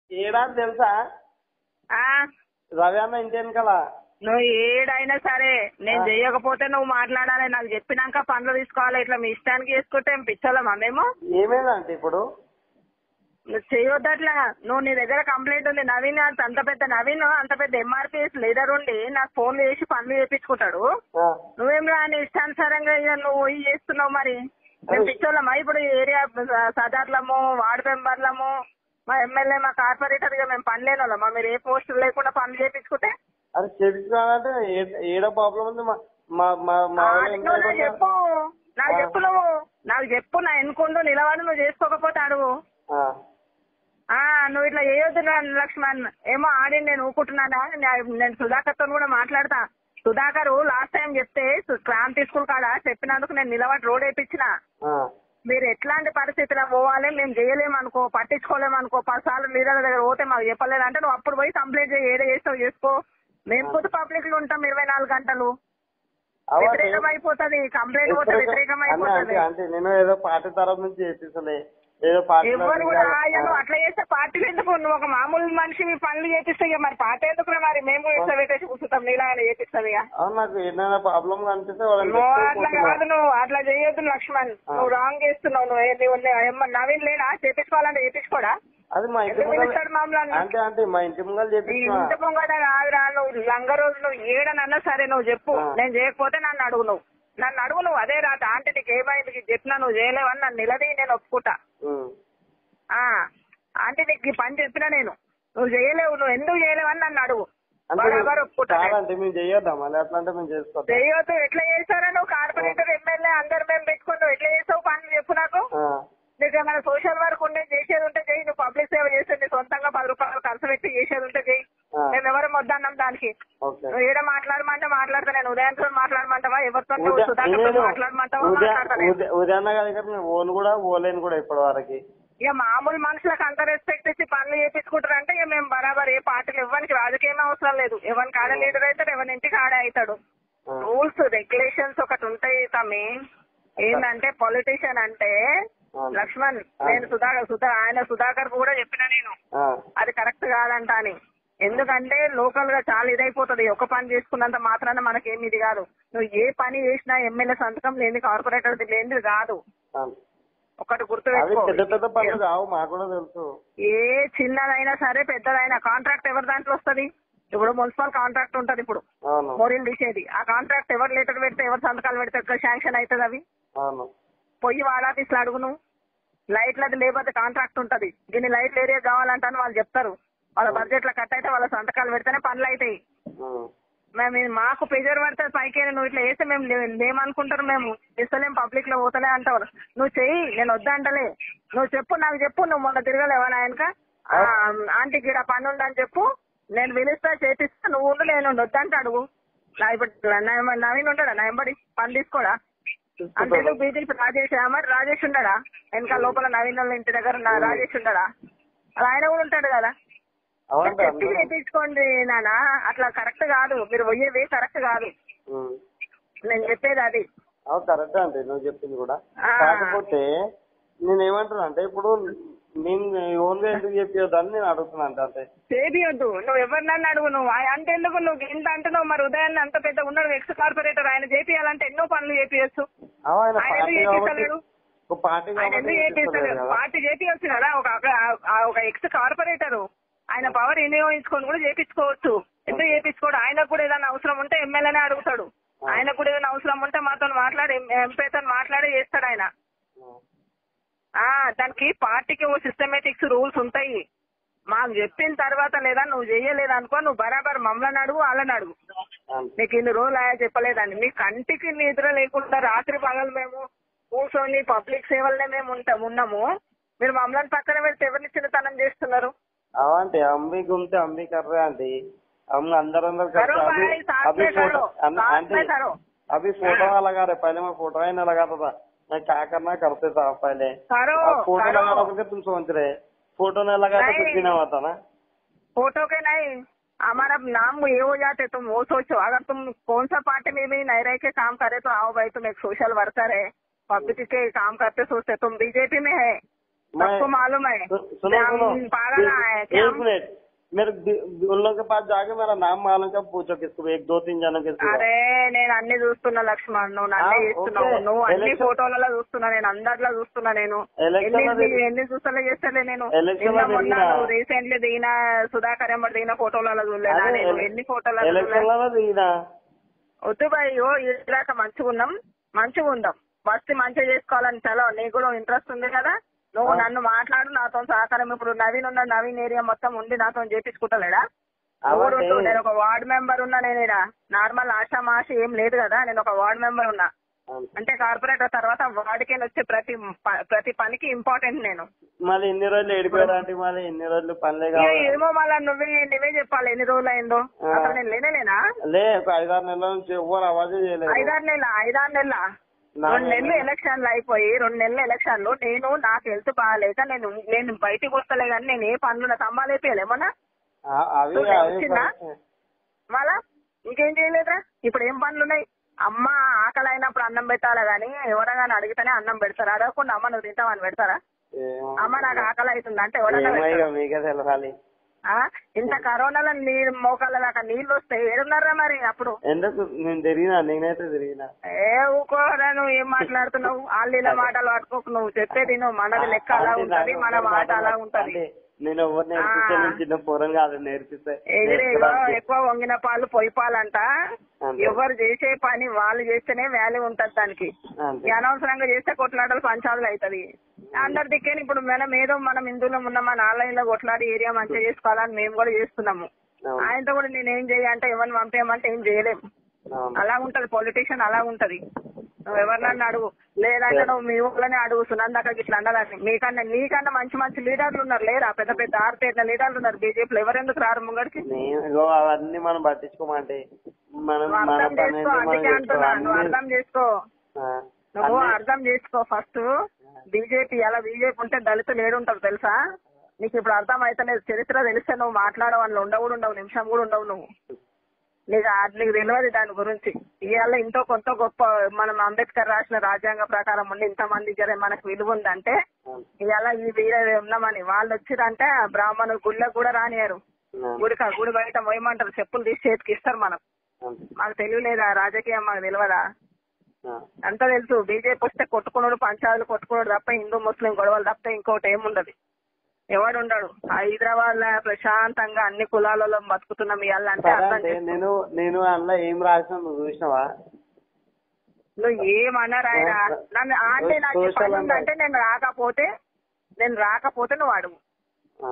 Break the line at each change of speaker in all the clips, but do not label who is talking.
ఏడా తెలుసా
ఆ
రవి అన్న ఇంటి వెనకాల
నువ్వు ఏడైనా సరే నేను
ఆ.
చెయ్యకపోతే నువ్వు మాట్లాడాలి నాకు చెప్పినాక పనులు తీసుకోవాలి ఇట్లా మీ ఇష్టానికి చేసుకుంటే ఏం పిచ్చోళ్ళమా మేము
ఏమైందంటే ఇప్పుడు
నువ్వు చేయొద్దు అట్లా నువ్వు నీ దగ్గర కంప్లైంట్ ఉంది నవీన్ అంత అంత పెద్ద నవీన్ అంత పెద్ద ఎంఆర్పిఎస్ లీడర్ ఉండి నాకు ఫోన్లు చేసి పనులు చేయించుకుంటాడు
ఆ,
నువ్వేం రా నీ ఇష్టానుసారంగా ఇక నువ్వు ఇవి చేస్తున్నావు మరి మేము పిచ్చోళ్ళమా ఇప్పుడు ఈ ఏరియా సదార్లము వార్డు మెంబర్లము మా ఎమ్మెల్యే మా కార్పొరేటర్ గా మేము పని లేని వాళ్ళమా మీరు ఏ పోస్టులు లేకుండా పనులు చేయించుకుంటే
అది చేపించుకోవాలంటే ఏ- ఏడ ప్రాబ్లం ఉంది మా మా మా మా
ఆ,
వాళ్ళు ఏం
నువ్వు నాకు
చేయకుండా-
చెప్పు నాకు చెప్పు నువ్వు నాకు చెప్పు నా ఎన్నుకుంటూ నిలబడి నువ్వు చేసుకోకపోతే అడుగు
ఆ,
ఆ నువ్వు ఇట్లా చేయొద్దు రా లక్ష్మణ్ ఏమో ఆడి నేను ఊకుంటున్నానా నే- నేను సుధాకర్ తో కూడా మాట్లాడతా సుధాకర్ లాస్ట్ టైం చెప్తే సు- క్రాంతి స్కూల్ కాడ చెప్పినందుకు నేను నిలబడి రోడ్ వేయించిన
ఆ,
మీరు ఎట్లాంటి పరిస్థితిలో పోవాలి మేము చేయలేము అనుకో పట్టించుకోలేము అనుకో పది సార్లు లీడర్ దగ్గర పోతే మాకు చెప్పలేదు అంటే నువ్వు అప్పుడు పోయి కంప్లైంట్ చేయి ఏదో చేస్తావు చేసుకో మేము పొద్దు పబ్లిక్ లో ఉంటాం ఇరవై నాలుగు గంటలు
అవ్వ,
వ్యతిరేకం అయిపోతుంది కంప్లైంట్ పోతే వ్యతిరేకం
అంటే
అయిపోతుంది
అంటే అంటే నేను ఏదో పార్టీ తరఫు నుంచి చేపిస్తలే ఏదో పార్టీ
ఎవరు కూడా అయ్యా నువ్వు అట్లా చేస్తే పార్టీలు ఎందుకు నువ్వు ఒక మామూలు మనిషి పనులు చేపిస్తే ఇక మరి పార్టీ ఎందుకు మరి మేము కూడా ఇట్లా పెట్టేసి కూర్చుంటాం నీలాగానే చేపిస్తాం ఇక
అవును నాకు ఏదైనా ప్రాబ్లం కనిపిస్తే వాళ్ళని
నువ్వు
చెప్తే
అట్లా
పోతున్నా.
కాదు నువ్వు అట్లా చేయొద్దు లక్ష్మణ్
ఆ.
నువ్వు రాంగ్ చేస్తున్నావు నువ్వు ఏ- నువ్వు నే- ఏమ- నవీన్ లేడా చేపించుకోవాలంటే చేపించుకోడా
అది మా ఇంటి
ఎందుకు
ముంగల
పిలుస్తాడు మమ్మల్ని?
అంటే అంటే మా ఇంటి ముంగల
ఈ
చేపించుకున్నా
ఇంటి పొంగట కాదురా నువ్వు లంగ రోజు నువ్వు ఏడనన్నా సరే నువ్వు చెప్పు
ఆ.
నేను చేయకపోతే నన్ను అడుగు నువ్వు నన్ను అడుగు నువ్వు అదే రాత అంటే నీకు ఏమైంది నీకు చెప్పినా నువ్వు చేయలేవని నన్ను నిలదీ నేను ఒప్పుకుంటా
ఉమ్.
ఆ అంటే నీకు ఈ పని చెప్పినా నేను నువ్వు చేయలేవు నువ్వు ఎందుకు చేయలేవు అని నన్ను అడుగు
అంటే
బరాబర్ ఒప్పుకుంటా నేను.
కాదంటే మేము చెయ్యొద్దాం మళ్ళీ అట్లా అంటే మేము చేసుకోవద్దాం
చేయొద్దు ఎట్లా చేస్తారా నువ్వు కార్పొరేటర్ ఎమ్మెల్యే అందరు మేము పెట్టుకుని నువ్వు ఎట్లా చేస్తావు పనులు చెప్పు నాకు
ఆ,
నీకు ఏమైనా సోషల్ వర్క్ ఉండే చేసేది ఉంటే చేయి నువ్వు పబ్లిక్ సేవ చేసేది నీ సొంతంగా పది రూపాయలు ఖర్చు పెట్టి చేసేది ఉంటే చేయి
ఆ.
మేము ఎవరు వద్దన్నాం దానికి
ఓకే
నువ్వు ఏడ మాట్లాడమంటే మాట్లాడతా నేను ఉదయంతో మాట్లాడమంటావా ఎవరితో నువ్వు
ఉదయ-
సుధాకర్తో
నేను
మాట్లాడమంటావా
ఉదయ-
మాట్లాడతా నేను.
ఉదయ- ఉదయాన్న గారి దగ్గర నేను ఓన్ కూడా ఓలేను కూడా ఇప్పటి వరకు
ఇక మామూలు మనుషులకు అంత రెస్పెక్ట్ ఇచ్చి పనులు చేపించుకుంటారంటే ఇక మేము బరాబర్ ఏ పార్టీలు ఇవ్వడానికి రాజకీయం అవసరం లేదు ఎవరికి ఆడ లీడర్ అవుతాడు ఎవరి ఇంటికి ఆడే అవుతాడు
ఆ.
రూల్స్ రెగ్యులేషన్స్ ఒకటి ఉంటాయి తమ్మి ఏంటంటే పొలిటీషియన్ అంటే
అవును.
లక్ష్మణ్
ఆ.
నేను సుధాకర్ సుధా ఆయన సుధాకర్ కూడా చెప్పిన నేను
ఆ,
అది కరెక్ట్ కాదంట అని ఎందుకంటే లోకల్ గా చాలా ఇదైపోతుంది ఒక పని చేసుకున్నంత మాత్రాన మనకేం ఇది కాదు నువ్వు ఏ పని చేసినా ఎమ్మెల్యే సంతకం లేని కార్పొరేటర్ లేనిది కాదు
అవును.
ఒకటి
అవి
గుర్తుపెట్టుకో
పెద్ద పెద్ద పనులు కావు మాకు కూడా తెలుసు
ఏ చిన్నదైనా సరే పెద్దదైనా కాంట్రాక్ట్ ఎవరి దాంట్లో వస్తది ఇప్పుడు మున్సిపల్ కాంట్రాక్ట్ ఉంటది ఇప్పుడు
అవును
మోరీలు తీసేది ఆ కాంట్రాక్ట్ ఎవరు లెటర్ పెడితే ఎవరు సంతకాలు పెడితే ఎట్లా శాంక్షన్ అవుతుంది అవి
అవును
పొయ్యి వాడాఫీసులు అడుగు నువ్వు లైట్లది లేకపోతే కాంట్రాక్ట్ ఉంటది దీన్ని లైట్లు ఏరియా కావాలంటని వాళ్ళు చెప్తారు వాళ్ళ బడ్జెట్ లో కట్ అయితే వాళ్ళ సంతకాలు పెడితేనే పనులు అవుతాయి
ఉమ్.
మేము ఇది మాకు ప్రెజర్ పడితే పైకి నువ్వు ఇట్లా వేస్తే మేము లే- లేమనుకుంటారు మేము ఇస్తలేం పబ్లిక్ లో పోతలే అంటారు నువ్వు చెయ్యి నేను వద్దంటలే నువ్వు చెప్పు నాకు చెప్పు నువ్వు మొన్న తిరగలేవా నాయనక ఆంటీ గిడ పని ఉందని చెప్పు నేను పిలుస్తా చేపిస్తా నువ్వు ఉండు నేను వద్దంటే అడుగు నా ఇప్పుడు నా- నవీన్ ఉంటాడా నా ఎంబడి పని తీసుకోడా అంటే నువ్వు బీజేపీ రాజేష్ మరి రాజేష్ ఉండడా వెనక లోపల నవీన్ వాళ్ళ ఇంటి దగ్గర ఉన్న రాజేష్ ఉండడా అలా ఆయన కూడా ఉంటాడు కదా
అవంటే
చెప్పి చేయించుకోండి నాన్న అట్లా కరెక్ట్ కాదు మీరు పోయేది కరెక్ట్ కాదు
ఉమ్.
నేను చెప్పేది అది
అవు కరెక్ట్ అంటే నువ్వు చెప్పింది కూడా
ఆ.
కాకపోతే నేను ఏమంటున్నా అంటే ఇప్పుడు నేను ఓన్ గా ఎందుకు చెప్పొద్దని నేను అడుగుతున్నా అంటే అంతే
చేపియొద్దు నువ్వు ఎవరినన్నా అడుగు నువ్వు ఆ- అంటే ఎందుకు నువ్వు ఇంత అంటున్నావు మరి ఉదయాన్నే అంత పెద్ద ఉన్నాడు ఎక్స్ కార్పొరేటర్ ఆయన చేపియాలంటే ఎన్నో పనులు చేపియచ్చు
అవు ఆయన
ఆయన
పార్టీ
ఎందుకు
కాబట్టి
చేపిస్తలేడు?
ఒక పార్టీ
ఆయన
కాబట్టి
ఎందుకు చేపిస్తలేడు
చేపిస్తలేడు కదా
పార్టీ చేపియచ్చు కదా ఒక ఒక- ఆ ఒక ఎక్స్ కార్పొరేటర్ ఆయన పవర్ వినియోగించుకొని కూడా చేపించుకోవచ్చు ఎందుకు చేపించుకోడు ఆయనకు కూడా ఏదైనా అవసరం ఉంటే ఎమ్మెల్యేనే అడుగుతాడు ఆయనకు కూడా ఏదైనా అవసరం ఉంటే మాతో మాట్లాడి ఎంపీతో మాట్లాడి చేస్తాడు ఆయన ఆ దానికి పార్టీకి ఓ సిస్టమేటిక్స్ రూల్స్ ఉంటాయి మాకు చెప్పిన తర్వాత లేదా నువ్వు చేయలేదు అనుకో నువ్వు బరాబర్ మమ్మల్ని అడుగు వాళ్ళని అడుగు
అంతే.
నీకు ఇన్ని రోజులు ఆయా చెప్పలేదండి మీ కంటికి నిద్ర లేకుండా రాత్రి పగలు మేము కూర్చొని పబ్లిక్ సేవలనే మేము ఉంటాం ఉన్నాము మీరు మమ్మల్ని పక్కన పెడితే ఎవరిని చిన్నతనం చేస్తున్నారు
అవంటే అంబి గుంతే అంబి కర్రే ఆంటీ हम अंदर अंदर
करो
करते अभी
भाई, साथ
अभी
में
फोटो
करो,
अन-
साथ
आंटी
में करो।
अभी फोटो
हाँ।
लगा रहे पहले मैं फोटो ही नहीं लगाता था मैं क्या करना करते था पहले
करो
अब फोटो
करो
लगा करके तुम सोच रहे फोटो नहीं लगा तो
नहीं।
कुछ भी नहीं होता ना
फोटो के नहीं हमारा नाम ये हो जाते तुम वो सोचो अगर तुम कौन सा पार्टी में भी नहीं रह के काम करे तो आओ भाई तुम एक सोशल वर्कर है पब्लिक के काम करते सोचते तुम बीजेपी में है
मैं
सबको मालूम है
सु- सुनो
हम
सुनो
पागल
एक-
है क्या
एक मिनट मेरे दि- उन लोगों के पास जाके मेरा नाम मालूम का पूछो किसको एक दो तीन जनों के सिवा।
అరే నేను అన్ని చూస్తున్నా లక్ష్మణ్ నువ్వు నన్నే
ఆ,
చేస్తున్నావు
ఓకే.
నువ్వు అన్ని
ఎలక్షన్-
ఫోటోలలో చూస్తున్నా నేను అందరిలో చూస్తున్నా నేను
ఎలక్షన్
ఎన్ని
లో దిగి-
ఎన్ని చూస్తలే చేస్తలే నేను
ఎలక్షన్
నిన్న
లో
మొన్న
దిగినా?
నువ్వు రీసెంట్లీ దిగిన సుధాకర్ ఎంబడి దిగిన ఫోటోలలో చూడలేదా
అదే
నేను
ఎల-
ఎన్ని ఫోటోలలో
ఎలక్షన్
చూడలే?
లలో దిగినా
వద్దు బాయ్ ఓ ఇలాక మంచిగా ఉన్నాం మంచిగా ఉందాం ఫస్ట్ మంచిగా చేసుకోవాలని చలో నీకు కూడా ఇంట్రెస్ట్ ఉంది కదా నువ్వు
ఆ.
నన్ను మాట్లాడు నాతో సహకారం ఇప్పుడు నవీన్ ఉన్న నవీన్ ఏరియా మొత్తం ఉండి నాతో చేపించుకుంటలేడా ఎవరు
అవన్నీ-
ఉండు? నేను ఒక వార్డ్ మెంబర్ ఉన్నా నేను ఈడ నార్మల్ ఆశా మాష ఏం లేదు కదా నేను ఒక వార్డ్ మెంబర్ ఉన్నా అంటే కార్పొరేటర్ తర్వాత వార్డుకి వచ్చే ప్రతి ప- ప్రతి పనికి ఇంపార్టెంట్ నేను
మళ్ళీ ఇన్ని రోజులు ఏడిపోయారు అంటే మళ్ళీ ఇన్ని రోజులు పనులే
ఇక
కావాలి
ఏమో మళ్ళా నువ్వే నువ్వే చెప్పాలి ఎన్ని రోజులు అయిందో
ఆ.
అసలు నేను లేనేలేనా
లే ఒక ఐదారు నెలల నుంచి ఎవ్వరు అవాజే చేయలేదు
ఐదారు నెలల ఐదారు నెలల
నా-
రెండు నెలలు ఎలక్షన్లు అయిపోయి రెండు నెలలు ఎలక్షన్లు నేను నాకు హెల్త్ బాగాలేక నేను నేను బయటికి వస్తలే కానీ నేను ఏ పనులు తమ్మాలు అయిపోయలేమన్నా
ఆ, అవి
చూడు,
అవి
వచ్చిందా? మళ్ళా ఇంకేం చేయలేదురా ఇప్పుడు ఏం పనులు ఉన్నాయి అమ్మ ఆకలి అయినప్పుడు అన్నం పెట్టాలి కానీ ఎవరైనా అడిగితేనే అన్నం పెడతారా అడగకుండా అమ్మ నువ్వు తింటావని పెడతారా
ఏమో.
అమ్మ నాకు ఆకలి అవుతుంది అంటే ఎవరైనా
ఏమో ఇక
పెడతారా?
మీకే తెలవాలి
ఆ? ఇంత కరోనాలో నీళ్ళు మోకాళ్ళ దాకా నీళ్ళు వస్తాయి ఏడున్నారా మరి అప్పుడు
ఎందుకు నేను తిరిగినా నేనైతే తిరిగినా
ఏ ఊకోరా నువ్వు ఏం మాట్లాడుతున్నావు వాళ్ళ మాటలు పట్టుకోకు నువ్వు చెప్పేది నువ్వు మనది లెక్క అలా
అంటే
ఉంటది
నాకు
మన
ఒకటి
మాట అలా
అంటే
ఉంటది
నేను ఎవరు నేర్పిస్తే
ఆ.
నేను చిన్న పూరం కాదు నేర్పిస్తే
ఎగిరేగో
నేర్చుకోవడానికి.
ఎక్కువ వంగిన పాలు పొయ్యి పాలంట
అంతే.
ఎవరు చేసే పని వాళ్ళు చేస్తేనే వాల్యూ ఉంటది దానికి
అంతే.
ఈ అనవసరంగా చేస్తే కొట్లాటలు పంచాదులు అవుతుంది అందరి దిక్కేని ఇప్పుడు మనం ఏదో మనం హిందువులో ఉన్నామా ఆన్లైన్ లో కొట్లాడి ఏరియా మంచిగా చేసుకోవాలని మేము కూడా చేస్తున్నాము
అవును.
ఆయనతో కూడా నేను ఏం చేయాలంటే ఎవరిని పంపేయమంటే ఏం చేయలేము
అవును.
అలా ఉంటది పొలిటీషియన్ అలా ఉంటది నువ్వు ఎవరినన్నా అడుగు లేదంటే నువ్వు మీ ఊళ్ళోనే అడుగు సునందాక ఇట్లా అన్నదాన్ని మీకన్నా నీకన్నా మంచి మంచి లీడర్లు ఉన్నారు లేరా పెద్ద పెద్ద ఆరు పేర్ల లీడర్లు ఉన్నారు బీజేపీలో ఎవరెందుకు రారు ముంగడికి
నేను ఇగో అవన్నీ మనం పట్టించుకోమంటే మనం
నువ్వు
మన
అర్థం
పని
చేసుకో
ఏంటో మనం
అందుకే అంటున్నా నువ్వు
చేసుకోవాలి.
అర్థం చేసుకో
ఆ,
నువ్వు
అన్నీ-
అర్థం చేసుకో ఫస్ట్ బీజేపీ అలా బీజేపీ ఉంటే దళితులు ఏడుంటారు తెలుసా నీకు ఇప్పుడు అర్థం అయితలేదు చరిత్ర తెలిస్తే నువ్వు మాట్లాడవు అందులో ఉండవు కూడా ఉండవు నిమిషం కూడా ఉండవు నువ్వు నీకు ఆ- నీకు తెలియదు దాని గురించి ఇవాళ ఇంతో కొంత గొప్ప మనం అంబేద్కర్ రాసిన రాజ్యాంగ ప్రకారం ఉండి ఇంతమంది జర మనకు విలువ ఉందంటే
అవును.
ఇవాళ ఈ వీర ఉన్నామని వాళ్ళు వచ్చిరంటే ఆ బ్రాహ్మణులు గుళ్ళకు కూడా రానియరు
అవును.
గుడిక గుడి బయట పోయమంటారు చెప్పులు తీసి చేతికి ఇస్తారు మనకు
అవును.
మాకు తెలియలేదా రాజకీయం మాకు తెలియదా
ఆ,
అంతా తెలుసు బీజేపీ వస్తే కొట్టుకున్నాడు పంచాయతీలు కొట్టుకున్నాడు తప్ప హిందూ ముస్లిం గొడవలు తప్ప ఇంకోటి ఏముండదు ఎవడు ఉండడు హైదరాబాద్ లో ప్రశాంతంగా అన్ని కులాలలో బతుకుతున్నాం ఇవాళ అంటే
సరే
అర్థం
అంటే
చేసుకో.
నేను నేను అందులో ఏం రాసినా నువ్వు చూసినావా
నువ్వు ఏమన్నారు ఆయన నన్ను అంటే నాకు ఈ పని ఉందంటే నేను రాకపోతే నేను రాకపోతే నువ్వు అడుగు
ఆ,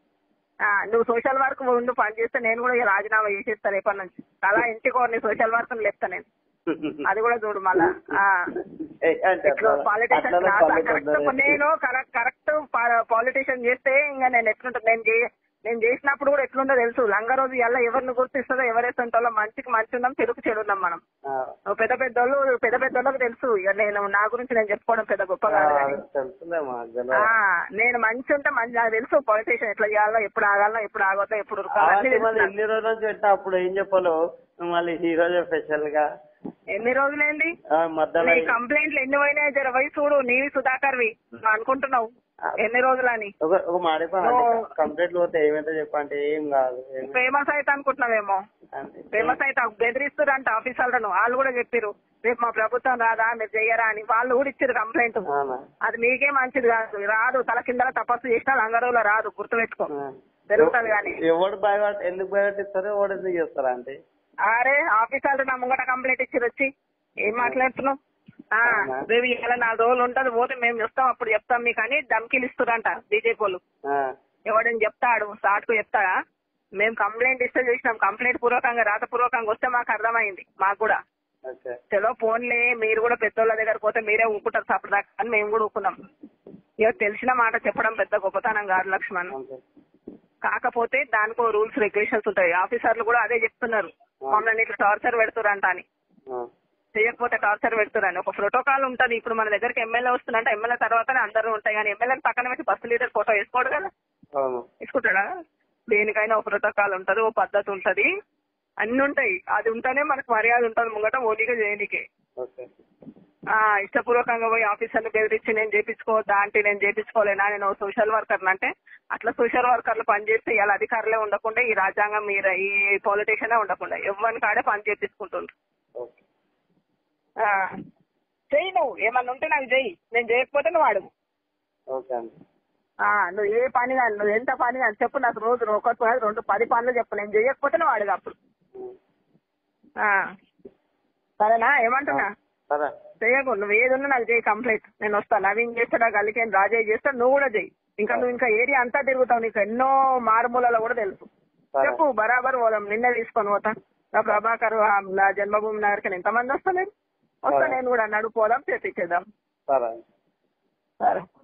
ఆ, నువ్వు సోషల్ వర్క్ ముందు పని చేస్తే నేను కూడా ఇక రాజీనామా చేసేస్తా రేపటి నుంచి అలా ఇంటికి నీ సోషల్ వర్క్ లేపుతా నేను అది కూడా చూడు మళ్ళా ఆ.
ఏ, అంటే
ఇట్లా
అట్లా-
పాలిటిషియన్
అట్లనే పల్లె
కరెక్ట్
పెద్దలే.
నేను కరెక్ట్ కరెక్ట్ పాలిటిషియన్ చేస్తే ఇంకా నేను ఎట్లుంటా నేను చే- నేను చేసినప్పుడు కూడా ఎట్లుందో తెలుసు లంగ రోజు ఎలా ఎవరిని గుర్తిస్తుందో ఎవరేస్తుంటో మంచికి మంచి ఉన్నాం చెడుకు చెడు ఉన్నాం మనం
ఆ,
నువ్వు పెద్ద పెద్దోళ్ళు పెద్ద పెద్దోళ్ళకి తెలుసు ఇక నేను నా గురించి నేను చెప్పుకోవడం పెద్ద గొప్ప
ఆ,
కాదు కానీ
తెలుసులే మా
ఆ, నేను మంచి ఉంటే మంచి నాకు తెలుసు పొలిటీషియన్ ఎట్లా చేయాలో ఎప్పుడు ఆగాలో ఎప్పుడు ఆగొద్దో ఎప్పుడు ఉరకాలో అన్నీ
అవన్నీ
తెలుసు
మళ్ళీ
నాకు.
ఎన్ని రోజుల నుంచి పెట్టా అప్పుడు ఏం చెప్పాలో మళ్ళీ ఈ రోజే స్పెషల్ గా
ఎన్ని రోజులైంది
ఆ, మధ్యలో
నీ కంప్లైంట్లు ఎన్ని పోయినాయి జర పోయి చూడు నీవి సుధాకర్వి నువ్వు అనుకుంటున్నావు ఎన్ని రోజులని
ఒక ఒక మాడిపోయి
ఓ.
కంప్లీట్ పోతే ఏమైతే చెప్పంటే ఏం కాదు ఏం-
ఫేమస్ అయితే అనుకుంటున్నావేమో
అంతే.
ఫేమస్ అయితే బెదిరిస్తురంట ఆఫీసర్లను వాళ్ళు కూడా చెప్పారు రేపు మా ప్రభుత్వం రాదా మీరు చెయ్యరా అని వాళ్ళు కూడా ఇచ్చారు కంప్లైంట్
అవునా?
అది మీకే మంచిది కాదు రాదు తల కింద తపస్సు చేసినా లంగరువులో రాదు గుర్తుపెట్టుకో
ఆ.
పెరుగుతుంది కానీ
ఎవడు భయపడ ఎందుకు భయపెట్టిస్తారో ఎవడు ఎందుకు చేస్తారా అంటే
అరే ఆఫీసర్లు నా ముంగట కంప్లైంట్ ఇచ్చారు వచ్చి ఏం మాట్లాడుతున్నావు ఆ,
అవునా?
రేపు ఇలా నాలుగు రోజులు ఉంటది పోతే మేము చూస్తాం అప్పుడు చెప్తాం మీకు అని ధమ్కీలు ఇస్తురంట బీజేపీ వాళ్ళు
ఆ,
ఎవడని చెప్తాడు స్టార్ట్ కు చెప్తాడా మేము కంప్లైంట్ ఇస్తే చూసినాం కంప్లైంట్ పూర్వకంగా రాతపూర్వకంగా వస్తే మాకు అర్థమైంది మాకు కూడా
ఓకే
చలో ఫోన్లే మీరు కూడా పెద్దోళ్ళ దగ్గర పోతే మీరే ఊపుకుంటారు సపదాకా అని మేము కూడా ఊపుకున్నాం ఇక తెలిసిన మాట చెప్పడం పెద్ద గొప్పతనం కాదు లక్ష్మణ్
అంతే
కాకపోతే దానికో రూల్స్ రెగ్యులేషన్స్ ఉంటాయి ఆఫీసర్లు కూడా అదే చెప్తున్నారు మమ్మల్ని ఇట్లా టార్చర్ పెడుతురంట అని
ఆ,
చేయకపోతే టార్చర్ పెడుతురని ఒక ప్రోటోకాల్ ఉంటది ఇప్పుడు మన దగ్గరికి ఎమ్మెల్యే వస్తుందంటే ఎమ్మెల్యే తర్వాతనే అందరూ ఉంటాయి కానీ ఎమ్మెల్యే పక్కన పెట్టి బస్సు లీడర్ ఫోటో వేసుకోడు కదా
అవును
తీసుకుంటాడా దేనికైనా ఒక ప్రోటోకాల్ ఉంటది ఓ పద్ధతి ఉంటది అన్ని ఉంటాయి అది ఉంటేనే మనకు మర్యాద ఉంటది ముంగట ఓటీగా చేయనీకే
ఓకే
ఆ, ఇష్టపూర్వకంగా పోయి ఆఫీసర్లు బెదిరించి నేను చేపించుకోవద్దా అంటే నేను చేపించుకోలేనా నేను సోషల్ వర్కర్ అంటే అట్లా సోషల్ వర్కర్లు పనిచేస్తే ఇలా అధికారులే ఉండకుండా ఈ రాజ్యాంగం మీరు ఈ పొలిటీషియనే ఉండకుండా ఎవరిని కాడే పని చేపించుకుంటుండ్రు
ఓకే
ఆ, చెయ్యి నువ్వు ఏమన్నా ఉంటే నాకు చెయ్యి నేను చేయకపోతే నువ్వు అడుగు
ఓకే అండి
ఆ, నువ్వు ఏ పని కానీ నువ్వు ఎంత పని కానీ చెప్పు నాకు రోజు నువ్వు ఒకటి కాదు రెండు పది పనులు చెప్పు నేను చేయకపోతే నువ్వు అడుగు అప్పుడు
ఉమ్.
ఆ, సరేనా ఏమంటున్నా
సరే
చేయకు నువ్వు ఏది ఉన్నా నాకు చేయి కంప్లైంట్ నేను వస్తాను నవీన్ చేస్తాడా గలికేన్ రాజయ్య చేస్తాడు నువ్వు కూడా చెయ్యి ఇంకా నువ్వు ఇంకా ఏరియా అంతా తిరుగుతావు నీకు ఎన్నో మారుమూలలో కూడా తెలుసు
సరే
చెప్పు బరాబర్ పోదాం నిన్నే తీసుకొని పోతా నా ప్రభాకర్ ఆ, నా జన్మభూమి నగర్కి ఎంతమంది వస్తలేరు వస్తా
సరే.
నేను కూడా నడుపు పోదాం చేపించేద్దాం
సరే
సరే